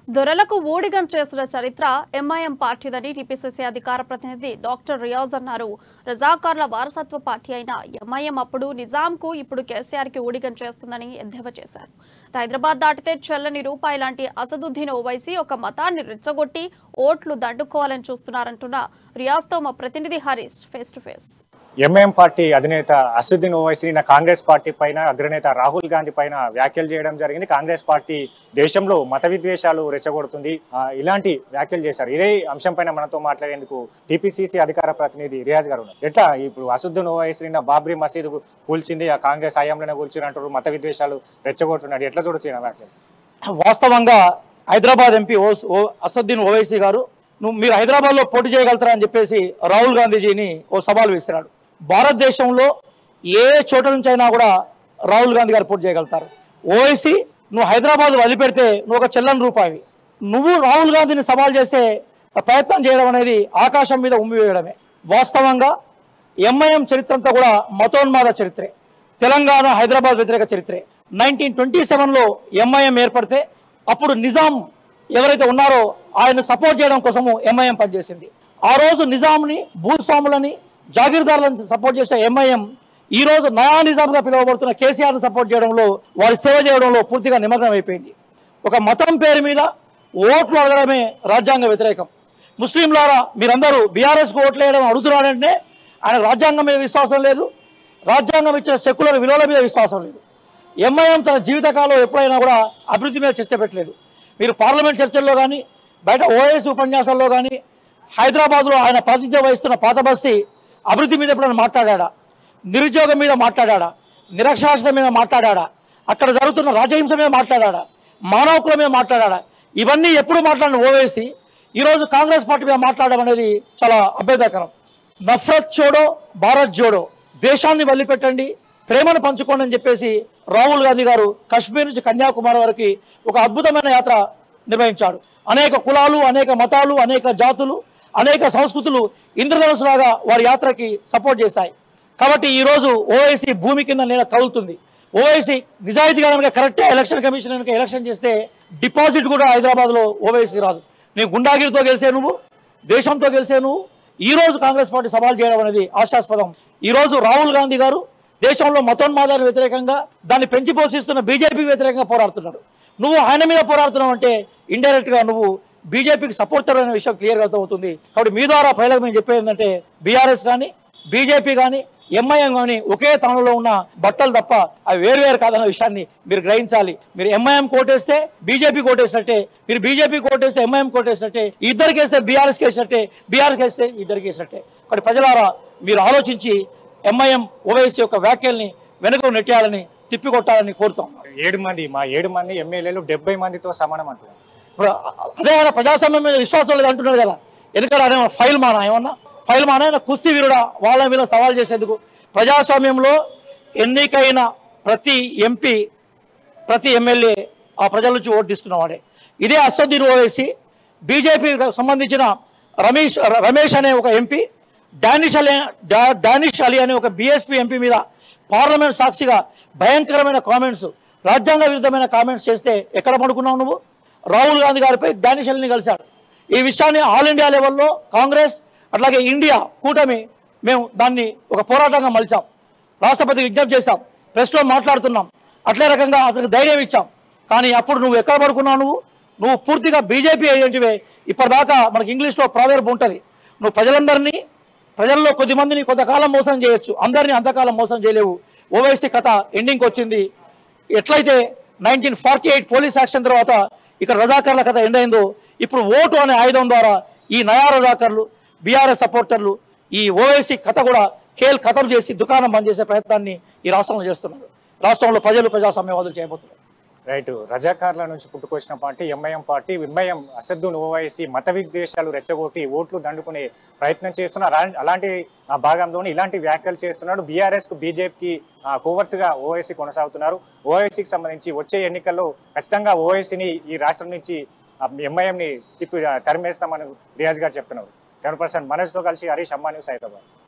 దొరలకు ఊడిగం చేసిన చరిత్ర ఎంఐఎం పార్టీదని టీపీసీసీ అధికార ప్రతినిధి డాక్టర్ రియాజ్ అన్నారు రజాకార్ల వారసత్వ పార్టీ అయిన ఎంఐఎం అప్పుడు నిజాంకు ఇప్పుడు కేసీఆర్ కి ఊడిగం చేస్తుందని ఎద్దేవా చేశారు హైదరాబాద్ దాటితే చెల్లని రూపాయి లాంటి అసదుద్దీన్ ఓవైసీ ఒక మతాన్ని రెచ్చగొట్టి ఓట్లు దండుకోవాలని చూస్తున్నారంటున్న రియాజ్తో మా ప్రతినిధి Harish face to face MIM party అధినేత అసదుద్దీన్ ఓవైసీ నిన్న కాంగ్రెస్ పార్టీ పైన అగ్రనేత రాహుల్ గాంధీ పైన వ్యాఖ్యలు చేయడం జరిగింది కాంగ్రెస్ పార్టీ దేశంలో మత విద్వేషాలు రెచ్చగొడుతుంది ఆ, ఇలాంటి వ్యాఖ్యలు చేశారు ఇదే అంశం పైన మనతో మాట్లాడేందుకు టీపీసీసీ అధికార ప్రతినిధి రియాజ్ గారు ఉన్నారు ఎట్లా ఇప్పుడు అసదుద్దీన్ ఓవైసీ నిన్న బాబ్రీ మసీదు కూల్చింది ఆ కాంగ్రెస్ హయాంలోనే కూల్చింది అంటారు మత విద్వేషాలు రెచ్చగొడుతున్నాడు ఎట్లా చూడొచ్చు ఈయన వ్యాఖ్యలు వాస్తవంగా హైదరాబాద్ ఎంపీ ఓ ఓ- అసదుద్దీన్ ఓవైసీ గారు నువ్వు మీరు హైదరాబాద్లో పోటీ చేయగలుగుతారా అని చెప్పేసి రాహుల్ గాంధీజీని ఓ సవాల్ విసిరాడు భారతదేశంలో ఏ చోట నుంచి అయినా కూడా రాహుల్ గాంధీ గారు పోటీ చేయగలుగుతారు ఓవైసీ నువ్వు హైదరాబాద్ వదిలిపెడితే నువ్వు ఒక చెల్లని రూపాయి నువ్వు రాహుల్ గాంధీని సవాల్ చేసే ప్రయత్నం చేయడం అనేది ఆకాశం మీద ఉమ్మి వేయడమే వాస్తవంగా ఎంఐఎం చరిత్ర అంతా కూడా మతోన్మాద చరిత్రే తెలంగాణ హైదరాబాద్ వ్యతిరేక చరిత్రే నైన్టీన్ ట్వంటీ సెవెన్లో ఎంఐఎం ఏర్పడితే అప్పుడు నిజాం ఎవరైతే ఉన్నారో ఆయన సపోర్ట్ చేయడం కోసము ఎంఐఎం పనిచేసింది ఆ రోజు నిజాంని భూస్వాములని జాగీర్దారులను సపోర్ట్ చేసే ఎంఐఎం ఈ రోజు నయా నిజాంగా పిలువబడుతున్న కేసీఆర్ని సపోర్ట్ చేయడంలో వారి సేవ చేయడంలో పూర్తిగా నిమగ్నం అయిపోయింది ఒక మతం పేరు మీద ఓట్లు అడగడమే రాజ్యాంగ వ్యతిరేకం ముస్లింలారా మీరందరూ బీఆర్ఎస్కు ఓట్లు వేయడం అడుగుతున్నారంటే ఆయన రాజ్యాంగం మీద విశ్వాసం లేదు రాజ్యాంగం ఇచ్చిన సెక్యులర్ విలువల మీద విశ్వాసం లేదు ఎంఐఎం తన జీవితకాలం ఎప్పుడైనా కూడా అభివృద్ధి మీద చర్చ పెట్టలేదు మీరు పార్లమెంట్ చర్చల్లో కానీ బయట ఓఎస్ ఉపన్యాసాల్లో కానీ హైదరాబాద్లో ఆయన ప్రాతినిధ్యం వహిస్తున్న పాత బస్తీ అభివృద్ధి మీద ఎప్పుడైనా మాట్లాడా నిరుద్యోగం మీద మాట్లాడా నిరక్షరాస్యత మీద మాట్లాడా అక్కడ జరుగుతున్న రాజహింస మీద మాట్లాడా మానవ హక్కుల మీద మాట్లాడా ఇవన్నీ ఎప్పుడు మాట్లాడిన ఓవేసి ఈరోజు కాంగ్రెస్ పార్టీ మీద మాట్లాడడం అనేది చాలా అభ్యంతరకరం నఫరత్ చోడో భారత్ జోడో దేశాన్ని వదిలిపెట్టండి ప్రేమను పంచుకోండి అని చెప్పేసి రాహుల్ గాంధీ గారు కశ్మీర్ నుంచి కన్యాకుమారి వరకు ఒక అద్భుతమైన యాత్ర నిర్వహించాడు అనేక కులాలు అనేక మతాలు అనేక జాతులు అనేక సంస్కృతులు ఇంద్రధనుసులాగా వారి యాత్రకి సపోర్ట్ చేశాయి కాబట్టి ఈ రోజు ఓవైసీ భూమి కింద నేను కదులుతుంది ఓవైసీ నిజాయితీగా కనుక కరెక్ట్ ఎలక్షన్ కమిషన్ కనుక ఎలక్షన్ చేస్తే డిపాజిట్ కూడా హైదరాబాద్లో ఓవైసీకి రాదు నీ గుండాగిరితో గెలిచే నువ్వు దేశంతో గెలిచే నువ్వు ఈ రోజు కాంగ్రెస్ పార్టీ సవాల్ చేయడం అనేది ఆశాస్పదం ఈ రోజు రాహుల్ గాంధీ గారు దేశంలో మతోన్మాదానికి వ్యతిరేకంగా దాన్ని పెంచి పోషిస్తున్న బీజేపీకి వ్యతిరేకంగా పోరాడుతున్నాడు నువ్వు ఆయన మీద పోరాడుతున్నావు అంటే ఇండైరెక్ట్ గా నువ్వు బీజేపీకి సపోర్టర్ అనే విషయం క్లియర్ అవుతుంది కాబట్టి మీ ద్వారా ప్రజలకు మేము చెప్పేది ఏంటంటే బీఆర్ఎస్ కానీ బీజేపీ కానీ ఎంఐఎం కానీ ఒకే తానులో ఉన్న బట్టలు తప్ప అవి వేరు వేరు కాదన్న విషయాన్ని మీరు గ్రహించాలి మీరు ఎంఐఎం కోటేస్తే బీజేపీ కోటేసినట్టే మీరు బీజేపీ కోటేస్తే ఎంఐఎం కోటేసినట్టే ఇద్దరికి వేస్తే బీఆర్ఎస్కి వేసినట్టే బీఆర్ఎస్కి వేస్తే ఇద్దరికి వేసినట్టే కాబట్టి ప్రజలారా మీరు ఆలోచించి ఎంఐఎం ఓవైసీ యొక్క వ్యాఖ్యల్ని వెనుక నెట్టేయాలని తిప్పికొట్టాలని కోరుతాం ఏడు మంది మా ఏడు మంది ఎమ్మెల్యేలు డెబ్బై మందితో సమానం అంటున్నారు ఇప్పుడు అదే ఆయన ప్రజాస్వామ్యం మీద విశ్వాసం లేదు అంటున్నాడు కదా వెనుక ఆయన ఫైల్ మానా ఏమన్నా ఫైల్ మానా ఆయన కుస్తీ వీరుడా వాళ్ళ మీద సవాల్ చేసేందుకు ప్రజాస్వామ్యంలో ఎన్నికైన ప్రతి ఎంపీ ప్రతి ఎమ్మెల్యే ఆ ప్రజల నుంచి ఓటు తీసుకున్నవాడే ఇదే అసదుద్దీన్ ఓవైసీ బీజేపీ సంబంధించిన రమేష్ రమేష్ అనే ఒక ఎంపీ డానిష్ అలీ డా- డానిష్ అలీ అనే ఒక బీఎస్పీ ఎంపీ మీద పార్లమెంట్ సాక్షిగా భయంకరమైన కామెంట్స్ రాజ్యాంగ విరుద్ధమైన కామెంట్స్ చేస్తే ఎక్కడ పడుకున్నావు నువ్వు రాహుల్ గాంధీ గారిపై డానిష్ అలీని కలిశాడు ఈ విషయాన్ని ఆల్ ఇండియా లెవెల్లో కాంగ్రెస్ అట్లాగే ఇండియా కూటమి మేము దాన్ని ఒక పోరాటంగా మలిచాం రాష్ట్రపతికి విజ్ఞప్తి చేశాం ప్రెస్లో మాట్లాడుతున్నాం అట్లే రకంగా అతనికి ధైర్యం ఇచ్చాం కానీ అప్పుడు నువ్వు ఎక్కడ పడుకున్నావు నువ్వు నువ్వు పూర్తిగా బీజేపీ ఏజెంటివే ఇప్పటిదాకా మనకి ఇంగ్లీష్లో ప్రావేర్బ్ ఉంటుంది నువ్వు ప్రజలందరినీ ప్రజల్లో కొద్దిమందిని కొంతకాలం మోసం చేయొచ్చు అందరినీ అంతకాలం మోసం చేయలేవు ఓవైసీ కథ ఎండింగ్కి వచ్చింది ఎట్లయితే nineteen forty eight police action తర్వాత ఇక్కడ రజాకర్ల కథ ఎండ్ అయిందో ఇప్పుడు ఓటు అనే ఆయుధం ద్వారా ఈ నయా రజాకర్లు బీఆర్ఎస్ సపోర్టర్లు ఈ ఓవైసీ కథ కూడా ఖేల్ ఖతం చేసి దుకాణం బంద్ చేసే ప్రయత్నాన్ని ఈ రాష్ట్రంలో చేస్తున్నారు రాష్ట్రంలో ప్రజలు ప్రజాస్వామ్యవాదులు చేయబోతున్నారు రైట్ రజాకార్ల నుంచి పుట్టుకొచ్చిన party MIM party MIM Asaduddin Owaisi మత విద్వేషాలు రెచ్చగొట్టి ఓట్లు దండుకునే ప్రయత్నం చేస్తున్నారు అలా- అలాంటి ఆ భాగంలోనే ఇలాంటి వ్యాఖ్యలు చేస్తున్నాడు బీఆర్ఎస్ కు బీజేపీకి కోవర్టుగా ఓవైసీ కొనసాగుతున్నారు ఓవైసీకి సంబంధించి వచ్చే ఎన్నికల్లో ఖచ్చితంగా ఓవైసీని ఈ రాష్ట్రం నుంచి ఎంఐఎం ని తిప్పి తరిమేస్తామని రియాజ్ గారు చెప్తున్నారు కెమెరా పర్సన్ మనోజ్తో కలిసి హరీష్ అమ్మా న్యూస్ హైదరాబాద్